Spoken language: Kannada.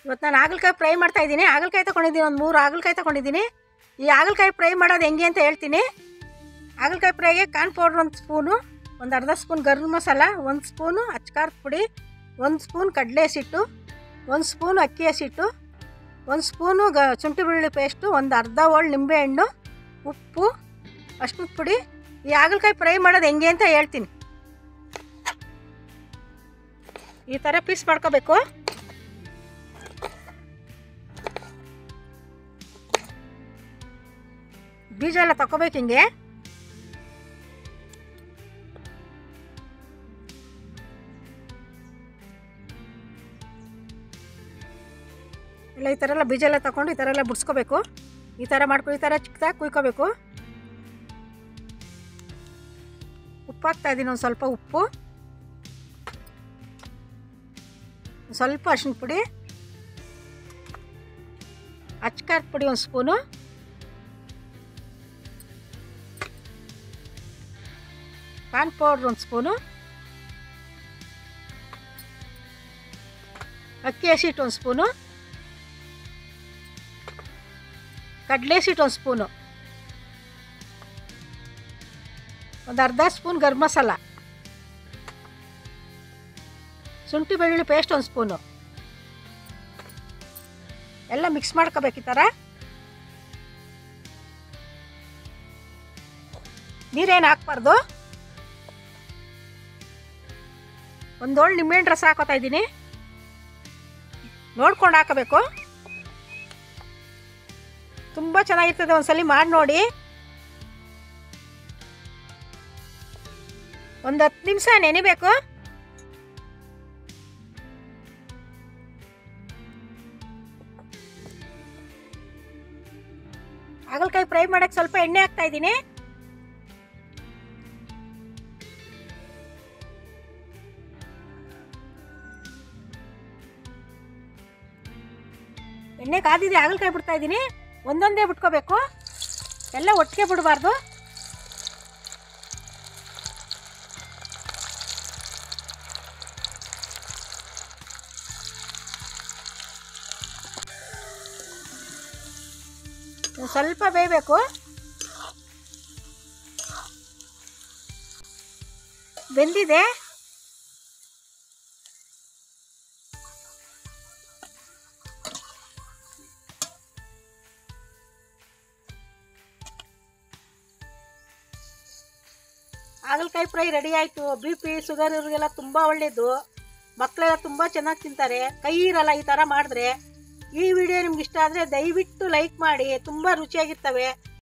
ಇವತ್ತು ನಾನು ಹಾಗಲಕಾಯಿ ಫ್ರೈ ಮಾಡ್ತಾ ಇದ್ದೀನಿ ಹಾಗಲಕಾಯಿ ತಗೊಂಡಿದ್ದೀನಿ ಒಂದು ಮೂರು ಹಾಗಲಕಾಯಿ ತಗೊಂಡಿದ್ದೀನಿ ಈ ಹಾಗಲಕಾಯಿ ಫ್ರೈ ಮಾಡೋದು ಹೆಂಗೆ ಅಂತ ಹೇಳ್ತೀನಿ ಹಾಗಲಕಾಯಿ ಫ್ರೈಗೆ ಕಾರ್ನ್ ಪೌಡ್ರ್ ಒಂದು ಸ್ಪೂನು ಒಂದು ಅರ್ಧ ಸ್ಪೂನ್ ಗರಂ ಮಸಾಲ ಒಂದು ಸ್ಪೂನು ಅಚ್ಕಾರದ ಪುಡಿ ಒಂದು ಸ್ಪೂನ್ ಕಡಲೆ ಹಸಿಟ್ಟು ಒಂದು ಸ್ಪೂನು ಅಕ್ಕಿ ಹಸಿಟ್ಟು ಒಂದು ಸ್ಪೂನು ಗ ಶುಂಠಿ ಬೆಳ್ಳುಳ್ಳಿ ಪೇಸ್ಟು ಒಂದು ಅರ್ಧ ಹೋಳು ನಿಂಬೆಹಣ್ಣು ಉಪ್ಪು ಅಷ್ಟು ಪುಡಿ ಈ ಹಾಗಲಕಾಯಿ ಫ್ರೈ ಮಾಡೋದು ಹೆಂಗೆ ಅಂತ ಹೇಳ್ತೀನಿ ಈ ಥರ ಪೀಸ್ ಮಾಡ್ಕೋಬೇಕು ಬೀಜ ಎಲ್ಲ ತಗೋಬೇಕು ಹಿಂಗೆ ಎಲ್ಲ ಈ ಥರ ಎಲ್ಲ ಬೀಜ ಎಲ್ಲ ತಗೊಂಡು ಈ ಥರ ಎಲ್ಲ ಬಿಡ್ಸ್ಕೋಬೇಕು ಈ ಥರ ಮಾಡ್ಕೊ ಈ ಥರ ಚಿಕ್ಕದಾಗಿ ಕುಯ್ಕೋಬೇಕು ಉಪ್ಪು ಹಾಕ್ತಾ ಇದ್ದೀನಿ ಒಂದು ಸ್ವಲ್ಪ ಉಪ್ಪು ಒಂದ್ ಸ್ವಲ್ಪ ಅರ್ಶಿನ ಪುಡಿ ಅಚ್ಕಾರದ ಪುಡಿ ಒಂದು ಸ್ಪೂನು ಕಾರ್ನ್ ಪೌಡ್ರ್ ಒಂದು ಸ್ಪೂನು ಅಕ್ಕಿ ಹಸಿಟ್ಟು ಒಂದು ಸ್ಪೂನು ಕಡಲೆ ಹಸಿಟ್ಟು ಒಂದು ಸ್ಪೂನು ಒಂದು ಅರ್ಧ ಸ್ಪೂನ್ ಗರಂ ಮಸಾಲ ಶುಂಠಿ ಬೆಳ್ಳುಳ್ಳಿ ಪೇಸ್ಟ್ ಒಂದು ಸ್ಪೂನು ಎಲ್ಲ ಮಿಕ್ಸ್ ಮಾಡ್ಕೋಬೇಕು ಈ ಥರ ನೀರೇನು ಹಾಕ್ಬಾರ್ದು ಒಂದೊಳ್ಳೆ ನಿಂಬೆಹಣ್ಣು ರಸ ಹಾಕೋತಾ ಇದ್ದೀನಿ ನೋಡ್ಕೊಂಡು ಹಾಕಬೇಕು ತುಂಬ ಚೆನ್ನಾಗಿರ್ತದೆ ಒಂದ್ಸಲಿ ಮಾಡಿ ನೋಡಿ ಒಂದು ಹತ್ತು ನಿಮಿಷ ನೆನಿಬೇಕು ಹಾಗಲಕಾಯಿ ಫ್ರೈ ಮಾಡಕ್ಕೆ ಸ್ವಲ್ಪ ಎಣ್ಣೆ ಹಾಕ್ತಾ ಇದ್ದೀನಿ ಎಣ್ಣೆ ಕಾದಿದೆ ಹಾಗಲಕಾಯಿ ಬಿಡ್ತಾ ಇದ್ದೀನಿ ಒಂದೊಂದೇ ಬಿಟ್ಕೋಬೇಕು ಎಲ್ಲ ಒಟ್ಟಿಗೆ ಬಿಡಬಾರ್ದು ಒಂದ್ ಸ್ವಲ್ಪ ಬೇಯಬೇಕು ಬೆಂದಿದೆ ಹಾಗಲಕಾಯಿ ಫ್ರೈ ರೆಡಿ ಆಯಿತು ಬಿ ಪಿ ಶುಗರ್ ಇವ್ರಿಗೆಲ್ಲ ತುಂಬ ಒಳ್ಳೆಯದು ಮಕ್ಕಳೆಲ್ಲ ತುಂಬ ಚೆನ್ನಾಗಿ ತಿಂತಾರೆ ಕೈ ಇರಲ್ಲ ಈ ಥರ ಮಾಡಿದ್ರೆ ಈ ವಿಡಿಯೋ ನಿಮ್ಗೆ ಇಷ್ಟ ಆದರೆ ದಯವಿಟ್ಟು ಲೈಕ್ ಮಾಡಿ ತುಂಬ ರುಚಿಯಾಗಿರ್ತವೆ